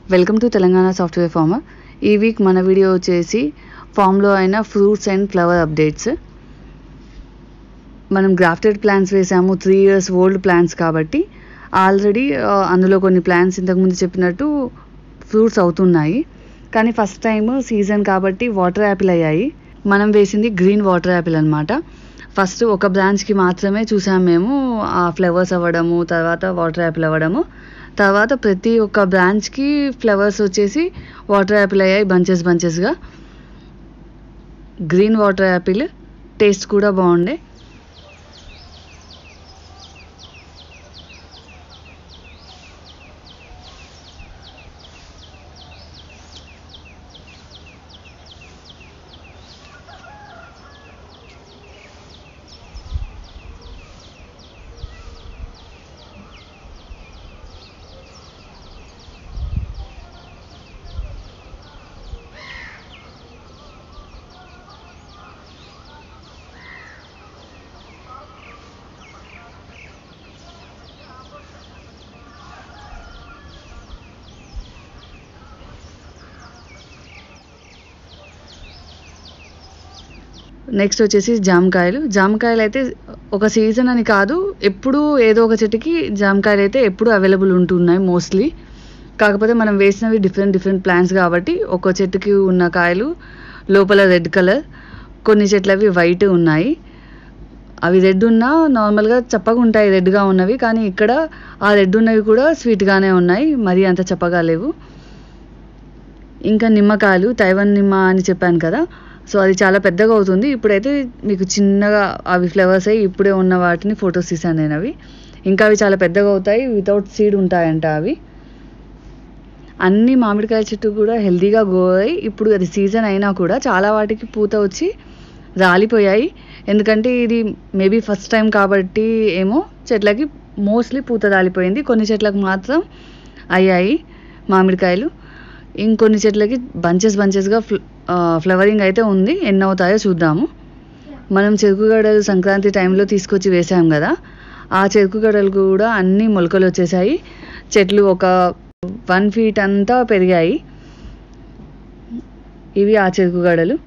welcome to Telangana software farmer ఈ week మన video వచ్చేసి ఫామ్లో అయిన ఫ్రూట్స్ అండ్ ఫ్లవర్ అప్డేట్స్ మనం గ్రాఫ్టెడ్ ప్లాంట్స్ వేసాము త్రీ ఇయర్స్ ఓల్డ్ ప్లాంట్స్ కాబట్టి ఆల్రెడీ అందులో కొన్ని ప్లాంట్స్ ఇంతకుముందు చెప్పినట్టు ఫ్రూట్స్ అవుతున్నాయి కానీ ఫస్ట్ టైం సీజన్ కాబట్టి వాటర్ యాపిల్ అయ్యాయి మనం వేసింది గ్రీన్ వాటర్ యాపిల్ అనమాట ఫస్ట్ ఒక బ్రాంచ్కి మాత్రమే చూసాం మేము ఆ ఫ్లవర్స్ అవ్వడము తర్వాత వాటర్ యాపిల్ అవ్వడము తర్వాత ప్రతి ఒక్క బ్రాంచ్కి ఫ్లవర్స్ వచ్చేసి వాటర్ యాపిల్ అయ్యాయి బంచెస్ బంచెస్గా గ్రీన్ వాటర్ యాపిల్ టేస్ట్ కూడా బాగుండే నెక్స్ట్ వచ్చేసి జామకాయలు జామకాయలు అయితే ఒక సీజన్ అని కాదు ఎప్పుడు ఏదో ఒక చెట్టుకి జామకాయలు అయితే ఎప్పుడు అవైలబుల్ ఉంటున్నాయి మోస్ట్లీ కాకపోతే మనం వేసినవి డిఫరెంట్ డిఫరెంట్ ప్లాంట్స్ కాబట్టి ఒక చెట్టుకి ఉన్న కాయలు లోపల రెడ్ కలర్ కొన్ని చెట్లవి వైట్ ఉన్నాయి అవి రెడ్ ఉన్నా నార్మల్గా చప్పగా ఉంటాయి రెడ్గా ఉన్నవి కానీ ఇక్కడ ఆ రెడ్ ఉన్నవి కూడా స్వీట్గానే ఉన్నాయి మరీ అంత చప్పగా లేవు ఇంకా నిమ్మకాయలు తైవన్ నిమ్మ అని చెప్పాను కదా సో అది చాలా పెద్దగా అవుతుంది ఇప్పుడైతే మీకు చిన్నగా అవి ఫ్లవర్స్ అయ్యి ఇప్పుడే ఉన్న వాటిని ఫొటోస్ తీసాను నేను అవి ఇంకా అవి చాలా పెద్దగా అవుతాయి వితౌట్ సీడ్ ఉంటాయంట అవి అన్ని మామిడికాయ చెట్టు కూడా హెల్తీగా గ్రో అయ్యి ఇప్పుడు అది సీజన్ అయినా కూడా చాలా వాటికి పూత వచ్చి రాలిపోయాయి ఎందుకంటే ఇది మేబీ ఫస్ట్ టైం కాబట్టి ఏమో చెట్లకి మోస్ట్లీ పూత రాలిపోయింది కొన్ని చెట్లకు మాత్రం అయ్యాయి మామిడికాయలు ఇంకొన్ని చెట్లకి బంచెస్ బంచెస్గా ఫ్లవరింగ్ అయితే ఉంది ఎన్ని అవుతాయో చూద్దాము మనం చెరుకు గడలు సంక్రాంతి టైంలో తీసుకొచ్చి వేసాం కదా ఆ చెరుకు గడలు కూడా అన్ని మొలకలు వచ్చేసాయి చెట్లు ఒక వన్ ఫీట్ అంతా పెరిగాయి ఇవి ఆ చెరుకు గడలు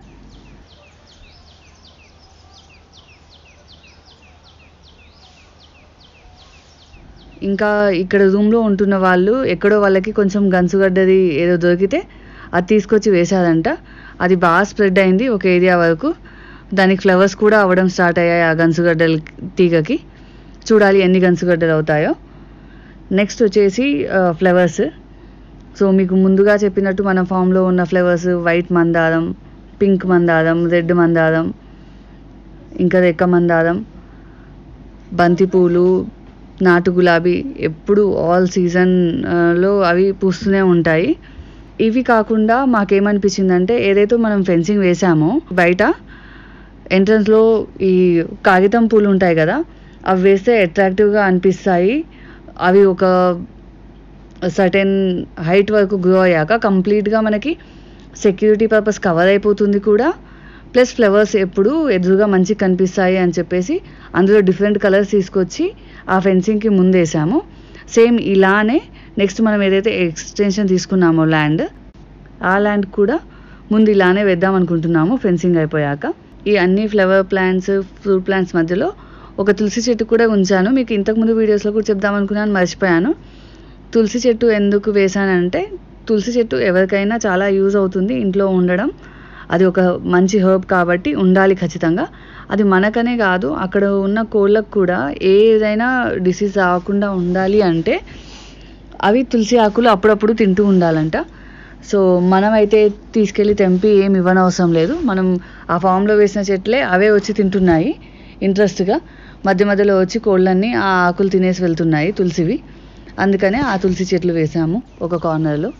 ఇంకా ఇక్కడ రూమ్లో ఉంటున్న వాళ్ళు ఎక్కడో వాళ్ళకి కొంచెం గన్సుగడ్డది ఏదో దొరికితే అది తీసుకొచ్చి వేశారంట అది బాగా స్ప్రెడ్ అయింది ఒక ఏరియా వరకు దానికి ఫ్లవర్స్ కూడా అవ్వడం స్టార్ట్ అయ్యాయి ఆ గన్సుగడ్డల తీగకి చూడాలి ఎన్ని గన్సుగడ్డలు అవుతాయో నెక్స్ట్ వచ్చేసి ఫ్లవర్స్ సో మీకు ముందుగా చెప్పినట్టు మన ఫామ్లో ఉన్న ఫ్లవర్స్ వైట్ మందారం పింక్ మందారం రెడ్ మందారం ఇంకా రెక్క మందారం బంతిపూలు నాటు గులాబీ ఎప్పుడు ఆల్ సీజన్లో అవి పూస్తూనే ఉంటాయి ఇవి కాకుండా మాకేమనిపించిందంటే ఏదైతే మనం ఫెన్సింగ్ వేసామో బయట ఎంట్రన్స్లో ఈ కాగితం పూలు ఉంటాయి కదా అవి వేస్తే అట్రాక్టివ్గా అనిపిస్తాయి అవి ఒక సర్టెన్ హైట్ వరకు గ్రో అయ్యాక కంప్లీట్గా మనకి సెక్యూరిటీ పర్పస్ కవర్ అయిపోతుంది కూడా ప్లస్ ఫ్లవర్స్ ఎప్పుడు ఎదురుగా మంచిగా కనిపిస్తాయి అని చెప్పేసి అందులో డిఫరెంట్ కలర్స్ తీసుకొచ్చి ఆ ఫెన్సింగ్కి ముందేసాము సేమ్ ఇలానే నెక్స్ట్ మనం ఏదైతే ఎక్స్టెన్షన్ తీసుకున్నామో ల్యాండ్ ఆ ల్యాండ్ కూడా ముందు ఇలానే వేద్దాం అనుకుంటున్నాము ఫెన్సింగ్ అయిపోయాక ఈ అన్ని ఫ్లవర్ ప్లాంట్స్ ఫ్రూట్ ప్లాంట్స్ మధ్యలో ఒక తులసి చెట్టు కూడా ఉంచాను మీకు ఇంతకుముందు వీడియోస్లో కూడా చెప్దాం అనుకున్నాను మర్చిపోయాను తులసి చెట్టు ఎందుకు వేసానంటే తులసి చెట్టు ఎవరికైనా చాలా యూజ్ అవుతుంది ఇంట్లో ఉండడం అది ఒక మంచి హర్బ్ కాబట్టి ఉండాలి ఖచ్చితంగా అది మనకనే కాదు అక్కడ ఉన్న కోళ్ళకు కూడా ఏదైనా డిసీజ్ రాకుండా ఉండాలి అంటే అవి తులసి ఆకులు అప్పుడప్పుడు తింటూ ఉండాలంట సో మనమైతే తీసుకెళ్ళి తెంపి ఏమి ఇవ్వనవసరం లేదు మనం ఆ ఫామ్లో వేసిన చెట్లే అవే వచ్చి తింటున్నాయి ఇంట్రెస్ట్గా మధ్య మధ్యలో వచ్చి కోళ్ళన్నీ ఆ ఆకులు తినేసి వెళ్తున్నాయి తులసివి అందుకనే ఆ తులసి చెట్లు వేసాము ఒక కార్నర్లో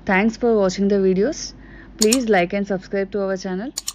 thanks for watching the videos please like and subscribe to our channel